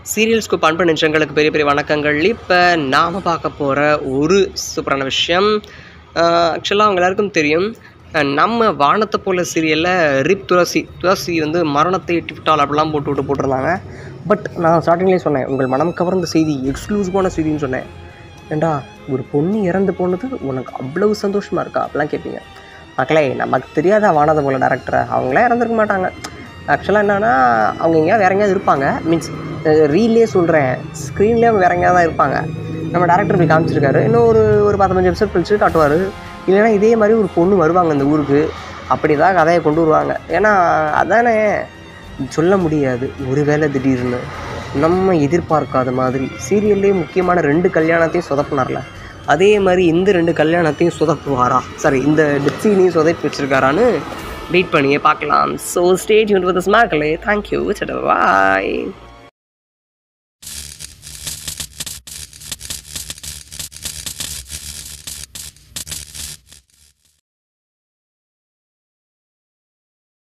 serial scoop அன்பு நெஞ்சங்களுக்கு பெரிய பெரிய வணக்கங்கள் இப்போ நாம் பார்க்க போகிற ஒரு சூப்பரான விஷயம் ஆக்சுவலாக அவங்க எல்லாருக்கும் தெரியும் அஹ் நம்ம வானத்தை போல சீரியலில் ரிப் துளசி துளசி வந்து மரணத்தை எட்டிவிட்டால் அப்படிலாம் போட்டு விட்டு போட்டிருந்தாங்க பட் நான் ஸ்டார்டிங்லேயே சொன்னேன் உங்கள் மனம் கவர்ந்த செய்தி எக்ஸ்க்ளூசிவான செய்தின்னு சொன்னேன் ஏண்டா ஒரு பொண்ணு இறந்து போனது உனக்கு அவ்வளவு சந்தோஷமாக இருக்கா அப்படிலாம் கேட்பீங்க மக்களே நமக்கு தெரியாத வானத்தை போல டேரக்டரை அவங்களே இறந்துருக்க மாட்டாங்க ஆக்சுவலாக என்னன்னா அவங்க எங்கேயாவது வேற எங்கேயாவது இருப்பாங்க மீன்ஸ் ரீல்லே சொல்கிறேன் ஸ்க்ரீன்லேயே அவங்க வேற எங்கேயாவது தான் இருப்பாங்க நம்ம டேரக்டர் இப்படி காமிச்சிருக்காரு இன்னும் ஒரு ஒரு பதினஞ்சு எபிசோட் கழிச்சு காட்டுவார் இல்லைன்னா இதே மாதிரி ஒரு பொண்ணு வருவாங்க இந்த ஊருக்கு அப்படி தான் கதையை கொண்டு வருவாங்க ஏன்னா அதானே சொல்ல முடியாது ஒருவேளை திடீர்னு நம்ம எதிர்பார்க்காத மாதிரி சீரியல்லே முக்கியமான ரெண்டு கல்யாணத்தையும் சொதப்பினார்ல அதே மாதிரி இந்த ரெண்டு கல்யாணத்தையும் சொதப்புவாரா சாரி இந்த டிப்ஸினையும் சொதப்பி வச்சிருக்காரான்னு வெயிட் பண்ணியே பார்க்கலாம் ஸோ ஸ்டேஜ் வந்து ஸ்மார்க்கலே தேங்க்யூ பாய்